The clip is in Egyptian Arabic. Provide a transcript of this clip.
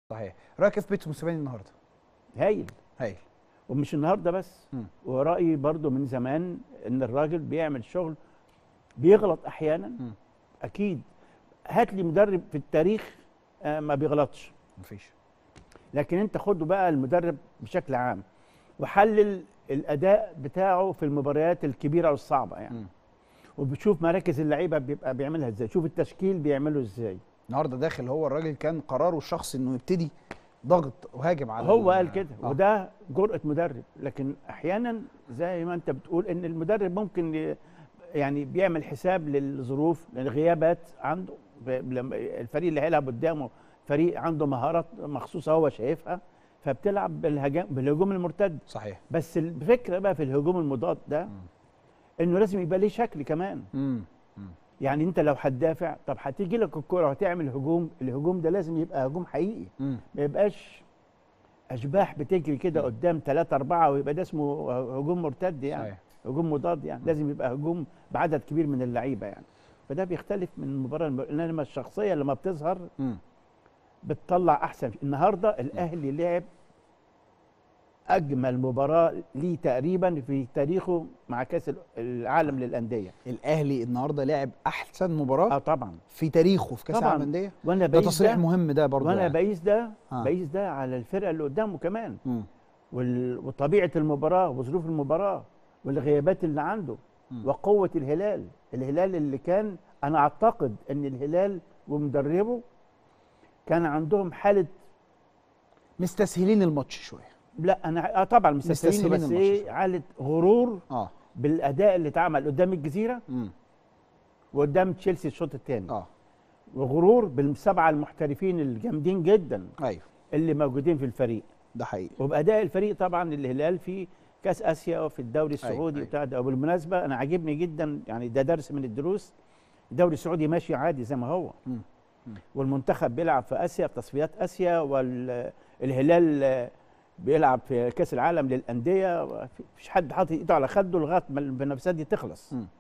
صحيح رايك إيه في بيتسو موسيماني النهارده هايل هايل ومش النهارده بس مم. ورأيي برضو من زمان ان الراجل بيعمل شغل بيغلط احيانا مم. اكيد هات لي مدرب في التاريخ آه، ما بيغلطش مفيش لكن انت خده بقى المدرب بشكل عام وحلل الاداء بتاعه في المباريات الكبيره والصعبه يعني مم. وبتشوف مراكز اللعيبه بيبقى بيعملها ازاي شوف التشكيل بيعمله ازاي النهارده داخل هو الراجل كان قراره الشخصي انه يبتدي ضغط وهاجم على هو ال- قال كده آه. وده جرأة مدرب لكن احيانا زي ما انت بتقول ان المدرب ممكن ي- يعني بيعمل حساب للظروف للغيابات عنده ب- لما الفريق اللي هيلعب قدامه فريق عنده مهارات مخصوصه هو شايفها فبتلعب بالهجام بالهجوم المرتد صحيح بس الفكره بقى في الهجوم المضاد ده انه لازم يبقى ليه شكل كمان امم يعني انت لو هتدافع طب هتيجي لك الكوره وهتعمل هجوم الهجوم ده لازم يبقى هجوم حقيقي امم ما يبقاش اشباح بتجري كده قدام ثلاثة أربعة ويبقى ده اسمه هجوم مرتد يعني صحيح هجوم مضاد يعني لازم يبقى هجوم بعدد كبير من اللعيبة يعني فده بيختلف من مباراة لمباراة انما الشخصية لما بتظهر امم بتطلع أحسن النهاردة الأهلي لعب أجمل مباراة ليه تقريبا في تاريخه مع كأس العالم للأندية الاهلي النهارده لعب احسن مباراه اه طبعا في تاريخه في كاس طبعاً. العالم للانديه وانا ده بقيس تصريح ده مهم ده برضه وانا يعني. بقيس ده آه. بقيس ده على الفرقة اللي قدامه كمان مم. وال- وطبيعه المباراه وظروف المباراه والغيابات اللي عنده مم. وقوه الهلال الهلال اللي كان انا اعتقد ان الهلال ومدربه كان عندهم حاله مستسهلين الماتش شويه لا انا آه طبعا مستسهلين مستسهلين بس الماتش ايه شوية. حاله غرور اه بالاداء اللي اتعمل قدام الجزيره امم وقدام تشيلسي الشوط الثاني اه وغرور بالسبعه المحترفين الجامدين جدا ايوه اللي موجودين في الفريق ده حقيقي وباداء الفريق طبعا الهلال في كاس اسيا وفي الدوري السعودي أيوة. بتاع ده وبالمناسبه انا عاجبني جدا يعني ده درس من الدروس الدوري السعودي ماشي عادي زي ما هو مم. مم. والمنتخب بيلعب في اسيا في تصفيات اسيا والهلال بيلعب في كاس العالم للانديه مفيش حد حاطط ايده على خده لغايه ما المنافسات دي تخلص مم.